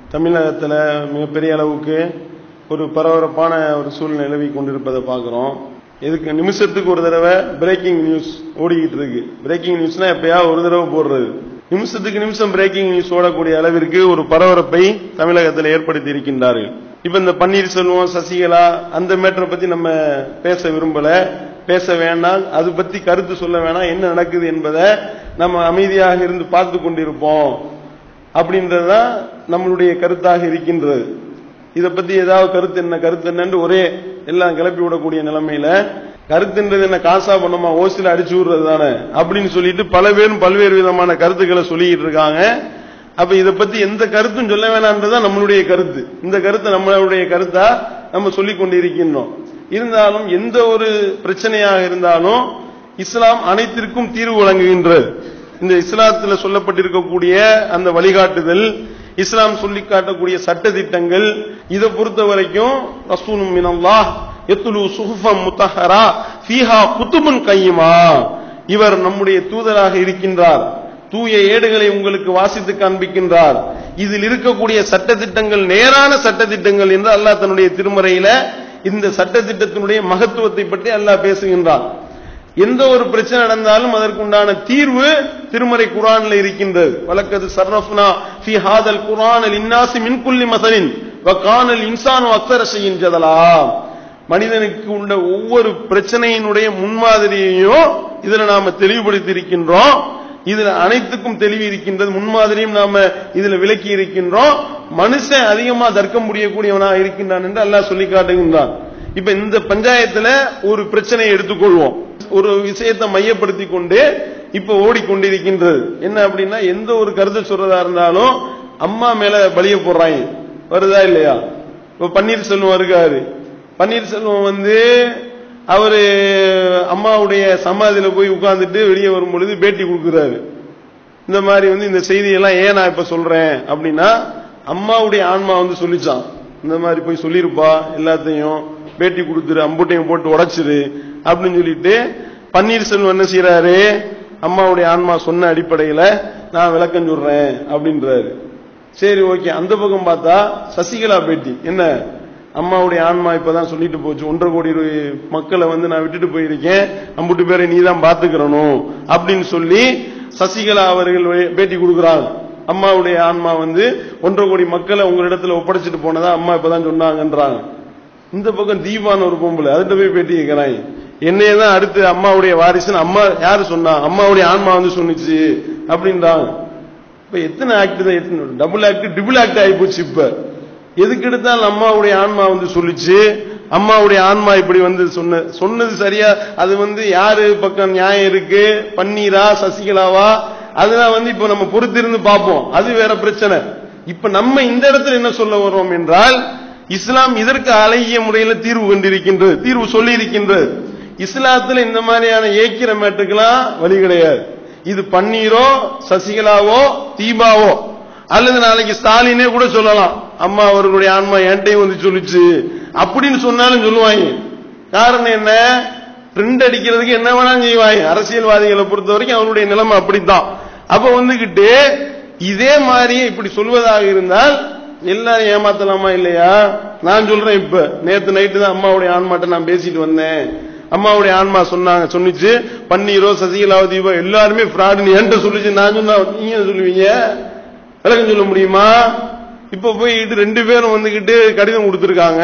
தமிழகத்தில் மிகப்பெரிய அளவுக்கு ஒரு பரபரப்பான ஒரு சூழ்நிலை நிலவி கொண்டிருப்பதை பார்க்குறோம் இதுக்கு நிமிஷத்துக்கு ஒரு தடவை பிரேக்கிங் நியூஸ் ஓடிக்கிட்டு இருக்கு பிரேக்கிங் நியூஸ்னா எப்பயா ஒரு தடவை போடுறது நிமிஷத்துக்கு நிமிஷம் பிரேக்கிங் நியூஸ் ஓடக்கூடிய அளவிற்கு ஒரு பரபரப்பை தமிழகத்தில் ஏற்படுத்தி இருக்கின்றார்கள் இப்ப இந்த பன்னீர்செல்வம் சசிகலா அந்த மேட்டரை பத்தி நம்ம பேச விரும்பல பேச வேண்டாம் அது பத்தி கருத்து சொல்ல வேணாம் என்ன நடக்குது என்பதை நம்ம அமைதியாக இருந்து பார்த்து கொண்டிருப்போம் அப்படின்றதுதான் நம்மளுடைய கருத்தாக இருக்கின்றது இதை பத்தி ஏதாவது கருத்து என்ன கருத்து என்னன்னு ஒரே எல்லாம் கிளப்பி விடக்கூடிய நிலைமையில கருத்துன்றது என்ன காசா பண்ணமா ஓசில அடிச்சு விடுறது தானே அப்படின்னு சொல்லிட்டு பல பேரும் பல்வேறு விதமான கருத்துக்களை சொல்லிட்டு இருக்காங்க அப்ப இதை பத்தி எந்த கருத்தும் சொல்ல வேணான்றதுதான் நம்மளுடைய கருத்து இந்த கருத்தை நம்மளுடைய கருத்தா நம்ம சொல்லிக் கொண்டிருக்கின்றோம் இருந்தாலும் எந்த ஒரு பிரச்சனையாக இருந்தாலும் இஸ்லாம் அனைத்திற்கும் தீர்வு வழங்குகின்றது இந்த இஸ்லாத்தில் சொல்லப்பட்டிருக்கக்கூடிய அந்த வழிகாட்டுதல் இஸ்லாம் சொல்லி காட்டக்கூடிய சட்ட திட்டங்கள் இதை பொறுத்த வரைக்கும் ரசூலும் மினல்லாஹ் எத்துலு சுஹுஃபம் முத்தஹரா ஃபீஹா குத்துபுன் கையுமா இவர் நம்முடைய தூதராக இருக்கின்றார் தூய ஏடுகளை உங்களுக்கு வாசித்து காண்பிக்கின்றார் இதில் இருக்கக்கூடிய சட்ட திட்டங்கள் நேரான சட்ட திட்டங்கள் என்று அல்லாஹ் தன்னுடைய திருமறையில இந்த சட்ட திட்டத்தினுடைய மகத்துவத்தை பற்றி அல்லாஹ் பேசுகின்றான் எந்த ஒரு பிரச்சனை நடந்தாலும் அதற்குண்டான தீர்வு திருமறை குரான்ல இருக்கின்றது வழக்கது சர்ரஃப்னா ஃபி ஹாதல் குரான் இன்னாசி மின் குல்லி மசலின் வகானல் இன்சான் அக்தரசையின் ஜதலா மனிதனுக்கு உள்ள ஒவ்வொரு பிரச்சனையினுடைய முன்மாதிரியையும் இதுல நாம தெளிவுபடுத்தி இருக்கின்றோம் இதுல அனைத்துக்கும் தெளிவு இருக்கின்றது முன்மாதிரியும் நாம இதுல விளக்கி இருக்கின்றோம் மனுஷன் அதிகமா தர்க்கம் முடியக்கூடியவனா இருக்கின்றான் என்று அல்லாஹ் சொல்லி காட்டுகின்றான் இப்ப இந்த பஞ்சாயத்துல ஒரு பிரச்சனையை எடுத்துக்கொள்வோம் ஒரு விஷயத்தை மையப்படுத்தி கொண்டு இப்ப ஓடிக்கொண்டிருக்கின்றது என்ன அப்படின்னா எந்த ஒரு கருத்து சொல்றதா இருந்தாலும் அம்மா மேல பலிய போடுறாங்க வருதா இல்லையா இப்ப பன்னீர்செல்வம் இருக்காரு பன்னீர்செல்வம் வந்து அவரு அம்மாவுடைய சமாதியில போய் உட்கார்ந்துட்டு வெளியே வரும் பொழுது பேட்டி கொடுக்கிறாரு இந்த மாதிரி வந்து இந்த செய்தியெல்லாம் ஏன் நான் இப்ப சொல்றேன் அப்படின்னா அம்மாவுடைய ஆன்மா வந்து சொல்லிச்சான் இந்த மாதிரி போய் சொல்லிருப்பா எல்லாத்தையும் பேட்டி கொடுத்துரு அம்புட்டையும் போட்டு உடைச்சிரு அப்படின்னு சொல்லிட்டு பன்னீர்செல்வம் என்ன செய்யறாரு அம்மாவுடைய ஆன்மா சொன்ன அடிப்படையில நான் விளக்கம் சொல்றேன் அப்படின்றாரு சரி ஓகே அந்த பக்கம் பார்த்தா சசிகலா பேட்டி என்ன அம்மாவுடைய ஆன்மா இப்பதான் சொல்லிட்டு போச்சு ஒன்றரை கோடி மக்களை வந்து நான் விட்டுட்டு போயிருக்கேன் அம்புட்டு பேரை நீ தான் பாத்துக்கிறணும் அப்படின்னு சொல்லி சசிகலா அவர்கள் பேட்டி கொடுக்குறாங்க அம்மாவுடைய ஆன்மா வந்து ஒன்றரை கோடி மக்களை உங்களிடத்துல ஒப்படைச்சிட்டு போனதா அம்மா இப்பதான் சொன்னாங்கன்றாங்க இந்த பக்கம் தீபான்னு ஒரு பொம்பளை அதுகிட்ட போய் பேட்டி கேட்கிறாங்க என்னையே தான் அடுத்து அம்மாவுடைய வாரிசுன்னு அம்மா யாரு சொன்னா அம்மாவுடைய ஆன்மா வந்து சொன்னிச்சு அப்படின்றாங்க இப்ப எத்தனை ஆக்ட் தான் எத்தனை டபுள் ஆக்ட் டிபிள் ஆக்ட் ஆகி போச்சு இப்ப எதுக்கு எடுத்தாலும் அம்மாவுடைய ஆன்மா வந்து சொல்லிச்சு அம்மாவுடைய ஆன்மா இப்படி வந்து சொன்ன சொன்னது சரியா அது வந்து யாரு பக்கம் நியாயம் இருக்கு பன்னீரா சசிகலாவா அதெல்லாம் வந்து இப்ப நம்ம பொறுத்திருந்து பார்ப்போம் அது வேற பிரச்சனை இப்ப நம்ம இந்த இடத்துல என்ன சொல்ல வர்றோம் என்றால் இஸ்லாம் இதற்கு அழகிய முறையில் தீர்வு கொண்டிருக்கின்றது தீர்வு சொல்லி இருக்கின்றது இஸ்லாத்துல இந்த மாதிரியான ஏக்கிற மேட்டுக்கெல்லாம் வழி கிடையாது இது பன்னீரோ சசிகலாவோ தீபாவோ அல்லது நாளைக்கு ஸ்டாலினே கூட சொல்லலாம் அம்மா அவர்களுடைய ஆன்மா என்கிட்டயும் வந்து சொல்லிச்சு அப்படின்னு சொன்னாலும் சொல்லுவாங்க காரணம் என்ன ட்ரெண்ட் அடிக்கிறதுக்கு என்ன வேணாலும் செய்வாங்க அரசியல்வாதிகளை பொறுத்த வரைக்கும் அவருடைய நிலைமை அப்படித்தான் அப்ப வந்துகிட்டு இதே மாதிரி இப்படி சொல்வதாக இருந்தால் எல்லாரும் ஏமாத்தலாமா இல்லையா நான் சொல்றேன் இப்ப நேத்து நைட்டு தான் அம்மாவுடைய ஆன்மாட்ட நான் பேசிட்டு வந்தேன் அம்மாவுடைய ஆன்மா சொன்னாங்க சொன்னிச்சு பன்னீரோ சசிகலாவோ தீபோ எல்லாருமே ஃப்ராடுன்னு என்கிட்ட சொல்லிச்சு நான் சொன்னா நீங்க சொல்லுவீங்க விளக்கம் சொல்ல முடியுமா இப்ப போயிட்டு ரெண்டு பேரும் வந்துகிட்டு கடிதம் கொடுத்திருக்காங்க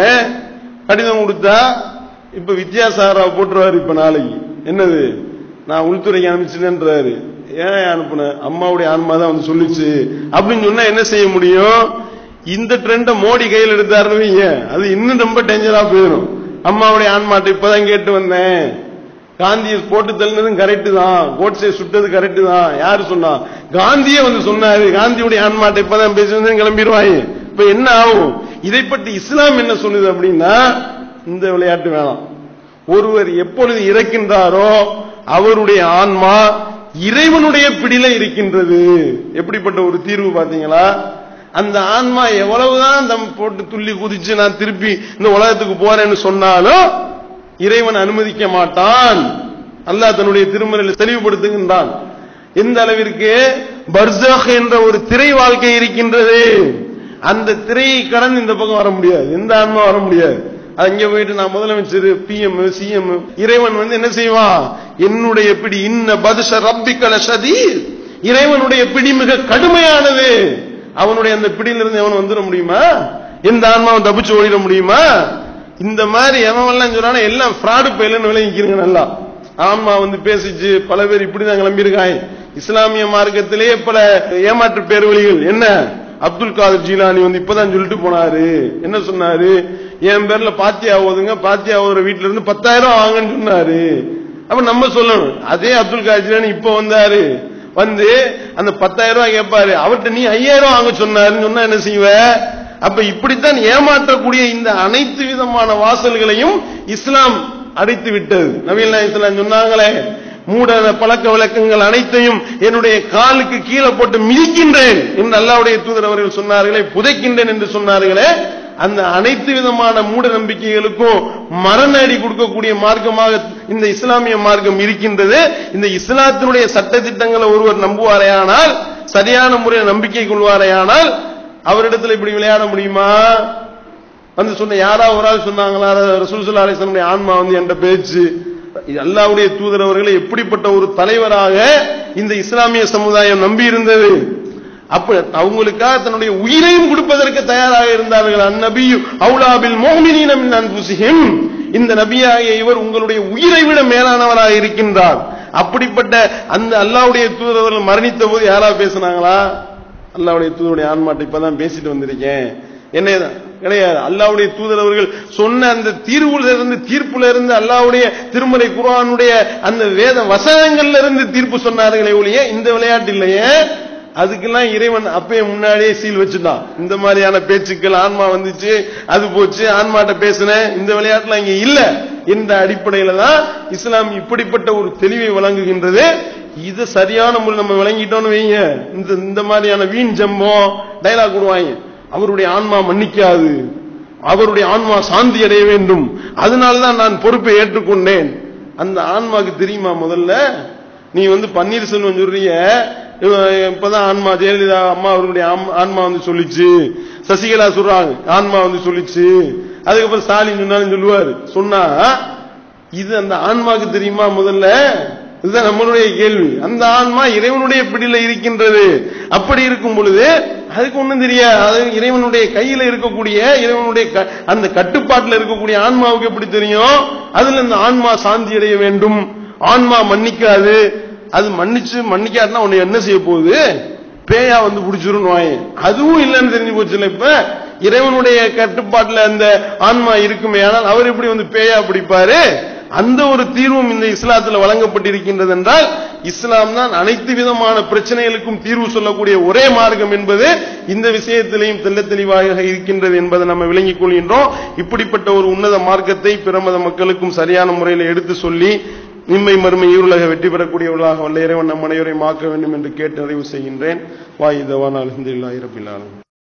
கடிதம் கொடுத்தா இப்ப வித்யாசாராவை போட்டுருவாரு இப்ப நாளைக்கு என்னது நான் உள்துறைக்கு அனுப்பிச்சுன்றாரு ஏன் அனுப்புன அம்மாவுடைய ஆன்மா தான் வந்து சொல்லிச்சு அப்படின்னு சொன்னா என்ன செய்ய முடியும் இந்த ட்ரெண்ட மோடி கையில் எடுத்தாருன்னு வைங்க அது இன்னும் ரொம்ப டேஞ்சரா போயிடும் அம்மாவுடைய ஆன்மாட்ட இப்பதான் கேட்டு வந்தேன் காந்தியை போட்டு தள்ளினதும் கரெக்ட் தான் கோட்ஸை சுட்டது கரெக்ட் தான் யாரு சொன்னா காந்தியே வந்து சொன்னாரு காந்தியுடைய ஆன்மாட்ட இப்பதான் பேசி வந்து கிளம்பிடுவாங்க இப்ப என்ன ஆகும் இதை பற்றி இஸ்லாம் என்ன சொல்லுது அப்படின்னா இந்த விளையாட்டு வேணாம் ஒருவர் எப்பொழுது இறக்கின்றாரோ அவருடைய ஆன்மா இறைவனுடைய பிடியில இருக்கின்றது எப்படிப்பட்ட ஒரு தீர்வு பாத்தீங்களா அந்த ஆன்மா எவ்வளவுதான் தம் போட்டு துள்ளி குதிச்சு நான் திருப்பி இந்த உலகத்துக்கு போறேன்னு சொன்னாலும் இறைவன் அனுமதிக்க மாட்டான் அல்லாஹ் தன்னுடைய திருமறையில் தெளிவுபடுத்துகின்றான் எந்த அளவிற்கு பர்சக் என்ற ஒரு திரை வாழ்க்கை இருக்கின்றது அந்த திரையை கடந்து இந்த பக்கம் வர முடியாது எந்த ஆன்மா வர முடியாது அங்க போயிட்டு நான் முதலமைச்சர் பிஎம் சிஎம் இறைவன் வந்து என்ன செய்வான் என்னுடைய பிடி இன்ன பதுஷ ரப்பிக்கல சதீர் இறைவனுடைய பிடி மிக கடுமையானது அவனுடைய அந்த பிடியிலிருந்து எவன் வந்துட முடியுமா எந்த ஆன்மாவும் தப்பிச்சு ஓடிட முடியுமா இந்த மாதிரி எவன் சொன்னா எல்லாம் ஃப்ராடு பயிலன்னு விளங்கிக்கிறீங்க நல்லா ஆன்மா வந்து பேசிச்சு பல பேர் இப்படிதான் கிளம்பியிருக்காங்க இஸ்லாமிய மார்க்கத்திலேயே பல ஏமாற்று பேர்வழிகள் என்ன அப்துல் காதர் ஜீலானி வந்து இப்பதான் சொல்லிட்டு போனாரு என்ன சொன்னாரு என் பேர்ல பாத்தியா ஓதுங்க பாத்தியா ஓதுற வீட்டுல இருந்து பத்தாயிரம் வாங்கன்னு சொன்னாரு அப்ப நம்ம சொல்லணும் அதே அப்துல் காதர் ஜீலானி இப்ப வந்தாரு வந்து அந்த பத்தாயிரம் ரூபாய் கேட்பாரு அவர்கிட்ட நீ ஐயாயிரம் வாங்க சொன்னாருன்னு சொன்னா என்ன செய்வ அப்ப இப்படித்தான் ஏமாற்றக்கூடிய இந்த அனைத்து விதமான வாசல்களையும் இஸ்லாம் அடைத்து விட்டது நவீன இஸ்லாம் சொன்னாங்களே மூட பழக்க வழக்கங்கள் அனைத்தையும் என்னுடைய காலுக்கு கீழே போட்டு மிதிக்கின்றேன் என்று அல்லாவுடைய தூதர் அவர்கள் சொன்னார்களே புதைக்கின்றேன் என்று சொன்னார்களே அந்த அனைத்து விதமான மூட நம்பிக்கைகளுக்கும் மரண அடி கொடுக்கக்கூடிய மார்க்கமாக இந்த இஸ்லாமிய மார்க்கம் இருக்கின்றது இந்த இஸ்லாத்தினுடைய சட்ட திட்டங்களை ஒருவர் நம்புவாரேயானால் சரியான முறையில் நம்பிக்கை கொள்வாரேயானால் அவரிடத்தில் இப்படி விளையாட முடியுமா வந்து சொன்ன யாரா ஒரு ஆள் சொன்னாங்களா ரசூல் சல்லா அலிஸ்லமுடைய ஆன்மா வந்து என்ற பேச்சு அல்லாவுடைய தூதர் அவர்களை எப்படிப்பட்ட ஒரு தலைவராக இந்த இஸ்லாமிய சமுதாயம் நம்பி இருந்தது அப்ப அவங்களுக்காக தன்னுடைய உயிரையும் கொடுப்பதற்கு தயாராக இருந்தார்கள் அந்நபியு அவுலாபில் மோமினினம் அன்புசிஹிம் இந்த நபியாகிய இவர் உங்களுடைய உயிரை விட மேலானவராக இருக்கின்றார் அப்படிப்பட்ட அந்த அல்லாவுடைய தூதரவர்கள் மரணித்த போது யாரா பேசினாங்களா அல்லாவுடைய தூதருடைய ஆன்மாட்டை இப்பதான் பேசிட்டு வந்திருக்கேன் என்ன கிடையாது அல்லாவுடைய தூதர் அவர்கள் சொன்ன அந்த தீர்வுல இருந்து தீர்ப்புல இருந்து அல்லாவுடைய திருமலை குரானுடைய அந்த வேத வசனங்கள்ல இருந்து தீர்ப்பு சொன்னார்களே ஒழிய இந்த விளையாட்டு இல்லையே அதுக்கெல்லாம் இறைவன் அப்பயே முன்னாடியே சீல் வச்சுட்டான் இந்த மாதிரியான பேச்சுக்கள் ஆன்மா வந்துச்சு அது போச்சு ஆன்மாட்ட பேசினேன் இந்த விளையாட்டுலாம் இங்க இல்ல என்ற அடிப்படையில தான் இஸ்லாம் இப்படிப்பட்ட ஒரு தெளிவை வழங்குகின்றது இது சரியான முறை நம்ம விளங்கிட்டோம்னு வைங்க இந்த இந்த மாதிரியான வீண் ஜம்பம் டைலாக் விடுவாங்க அவருடைய ஆன்மா மன்னிக்காது அவருடைய ஆன்மா சாந்தி அடைய வேண்டும் அதனால்தான் நான் பொறுப்பை ஏற்றுக்கொண்டேன் அந்த ஆன்மாக்கு தெரியுமா முதல்ல நீ வந்து பன்னீர்செல்வம் சொல்றிய இப்பதான் ஆன்மா ஜெயலலிதா அம்மா அவர்களுடைய ஆன்மா வந்து சொல்லிச்சு சசிகலா சொல்றாங்க ஆன்மா வந்து சொல்லிச்சு அதுக்கப்புறம் ஸ்டாலின் சொன்னாலும் சொல்லுவாரு சொன்னா இது அந்த ஆன்மாக்கு தெரியுமா முதல்ல இதுதான் நம்மளுடைய கேள்வி அந்த ஆன்மா இறைவனுடைய பிடியில இருக்கின்றது அப்படி இருக்கும் பொழுது அதுக்கு ஒண்ணும் தெரியாது அது இறைவனுடைய கையில இருக்கக்கூடிய இறைவனுடைய அந்த கட்டுப்பாட்டில் இருக்கக்கூடிய ஆன்மாவுக்கு எப்படி தெரியும் அதுல இந்த ஆன்மா சாந்தி அடைய வேண்டும் ஆன்மா மன்னிக்காது அது மன்னிச்சு மன்னிக்காதுன்னா உன்னை என்ன செய்ய போகுது பேயா வந்து பிடிச்சிரும் வாங்க அதுவும் இல்லைன்னு தெரிஞ்சு போச்சுல இப்ப இறைவனுடைய கட்டுப்பாட்டுல அந்த ஆன்மா இருக்குமே ஆனால் அவர் எப்படி வந்து பேயா பிடிப்பாரு அந்த ஒரு தீர்வும் இந்த இஸ்லாத்துல வழங்கப்பட்டிருக்கின்றது என்றால் இஸ்லாம் தான் அனைத்து விதமான பிரச்சனைகளுக்கும் தீர்வு சொல்லக்கூடிய ஒரே மார்க்கம் என்பது இந்த விஷயத்திலையும் தெல்ல தெளிவாக இருக்கின்றது என்பதை நம்ம விளங்கிக் கொள்கின்றோம் இப்படிப்பட்ட ஒரு உன்னத மார்க்கத்தை பிரமத மக்களுக்கும் சரியான முறையில் எடுத்து சொல்லி இம்மை மறுமை ஈருலக வெற்றி பெறக்கூடியவர்களாக வல்ல இறைவன் நம் அனைவரையும் ஆக்க வேண்டும் என்று கேட்டு நிறைவு செய்கின்றேன் வாயுதவான் அலமதுல்லாஹி ரபில் ஆலமீன்